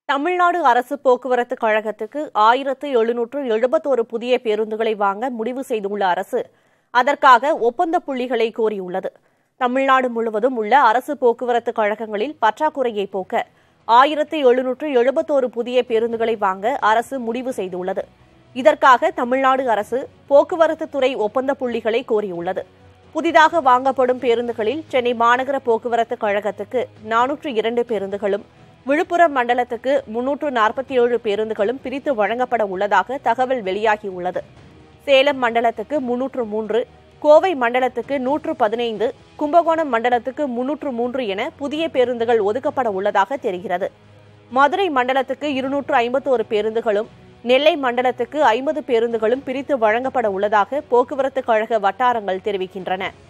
தமிழ்நாடு அரசு போக்குவரத்து கழகத்துக்கு ஆயிரத்து எழுநூற்று எழுபத்தோரு புதிய பேருந்துகளை வாங்க முடிவு செய்துள்ள அரசு அதற்காக ஒப்பந்த புள்ளிகளை கோரியுள்ளது தமிழ்நாடு முழுவதும் உள்ள அரசு போக்குவரத்து கழகங்களில் பற்றாக்குறையை போக்க ஆயிரத்து எழுநூற்று எழுபத்தோரு புதிய பேருந்துகளை வாங்க அரசு முடிவு செய்துள்ளது இதற்காக தமிழ்நாடு அரசு போக்குவரத்து துறை ஒப்பந்த புள்ளிகளை கோரியுள்ளது புதிதாக வாங்கப்படும் பேருந்துகளில் சென்னை மாநகர போக்குவரத்து கழகத்துக்கு நானூற்று இரண்டு பேருந்துகளும் விழுப்புரம் மண்டலத்துக்கு முன்னூற்று நாற்பத்தி ஏழு பேருந்துகளும் பிரித்து வழங்கப்பட உள்ளதாக தகவல் வெளியாகியுள்ளது சேலம் மண்டலத்துக்கு முன்னூற்று மூன்று கோவை மண்டலத்துக்கு நூற்று பதினைந்து கும்பகோணம் மண்டலத்துக்கு முன்னூற்று மூன்று என புதிய பேருந்துகள் ஒதுக்கப்பட உள்ளதாக தெரிகிறது மதுரை மண்டலத்துக்கு இருநூற்று ஐம்பத்தோரு பேருந்துகளும் நெல்லை மண்டலத்துக்கு ஐம்பது பேருந்துகளும் பிரித்து வழங்கப்பட உள்ளதாக போக்குவரத்து கழக வட்டாரங்கள் தெரிவிக்கின்றன